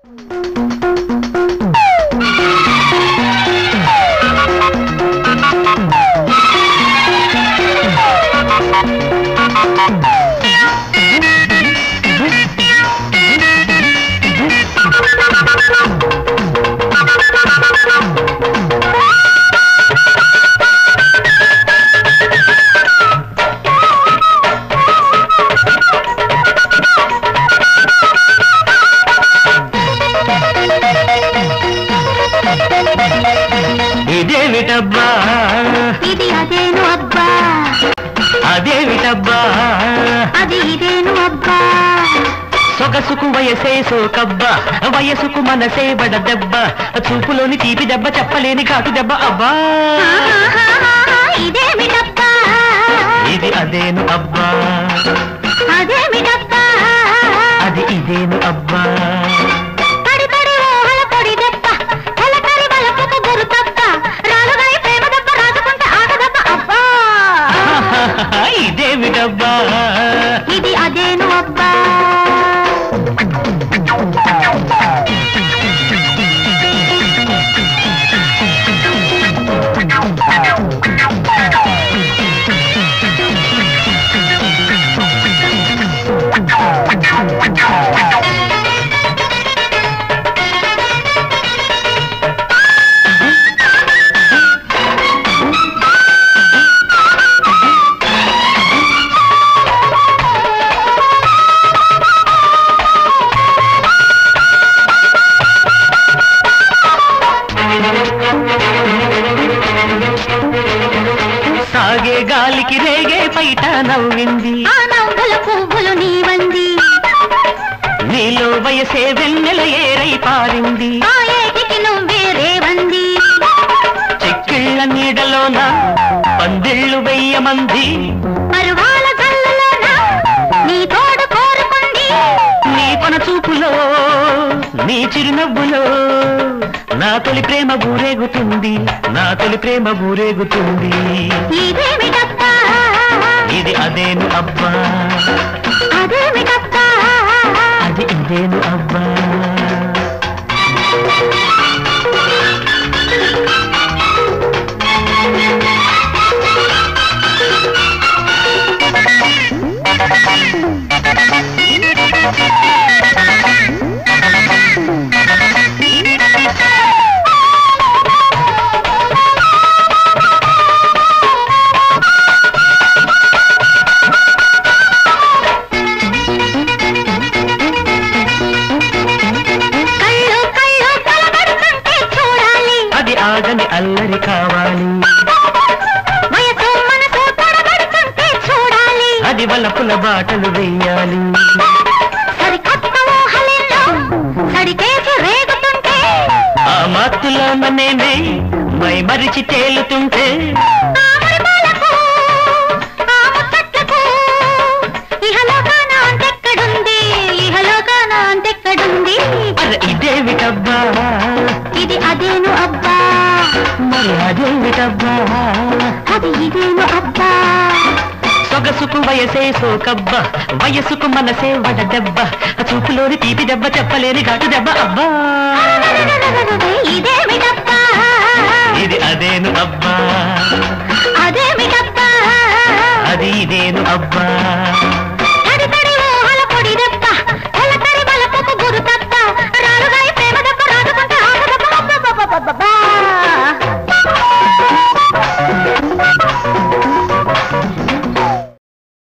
ఇదేమిటబ్బా ఇది అదేను అబ్బా అదేమిటబ్బా అది ఇదేను అబ్బా సొగసుకు వయసే సోకబ్బ వయసుకు మనసే బడ దెబ్బ చూపులోని తీపి దెబ్బ చెప్పలేని ఘాటు దెబ్బ అబ్బా ఆహాహాహా, ఇదేమిటబ్బా ఇది అదేను అబ్బా అదేమిటబ్బా అది ఇదేను అబ్బా తడి తడి ఊహల పొడి దెబ్బ తలకరి బలపుకు గురు తప్ప రాలుగాయ ప్రేమ దెబ్బ రాజుకుంటే ఆట దెబ్బ అబ్బా ఇదేమిటబ్బా ఇది అదేను అబ్బా సాగే గాలికి రేగే పైట నవ్వింది ఆ నవ్వుల పువ్వులు నీవంది నీలో వయసే వెన్నెల ఏరై పారింది ఆ ఏటికి నువ్వే రేవంది చెక్కిళ్ళ నీడలోన పందిళ్ళు వెయ్యమంది పరువాల కళ్ళలోన నీ తోడు కోరుకుంది నీ కొన చూపులో నీ చిరునవ్వులో నా తొలి ప్రేమ ఊరేగుతుంది నా తొలి ప్రేమ ఊరేగుతుంది ఇదేమిటబ్బా ఇది అదేను అబ్బా అదేమిటబ్బా అది ఇదేను అబ్బా కళ్ళు కళ్ళు కలబడుతుంటే చూడాలి అది ఆగని అల్లరి కావాలి వయసు మనసు తడబడుతుంటే చూడాలి అది వలపుల బాటలు వెయ్యాలి సరికొత్త ఊహలెన్నో సడికేసి రేగుతుంటే ఆ మత్తులో నేనే మై మరిచి తేలుతుంటే ఆ మరిపాలకు, ఆ ముచ్చట్లకు, ఇహలోకాన అంతెక్కడుంది ఇహలోకాన అంతెక్కడుంది అరే ఇదేమిటబ్బా ఇది అదేను అబ్బా మరి అదేమిటబ్బా అది ఇదేను అబ్బా సొగసుకు వయసే సోకబ్బ వయసుకు మనసే వడ దెబ్బ చూపులోని తీపి దెబ్బ చెప్పలేని ఘాటు దెబ్బ అబ్బా ఇదేమిటబ్బా ఇది అదేను అబ్బా అదేమిటబ్బా అది ఇదేను అబ్బా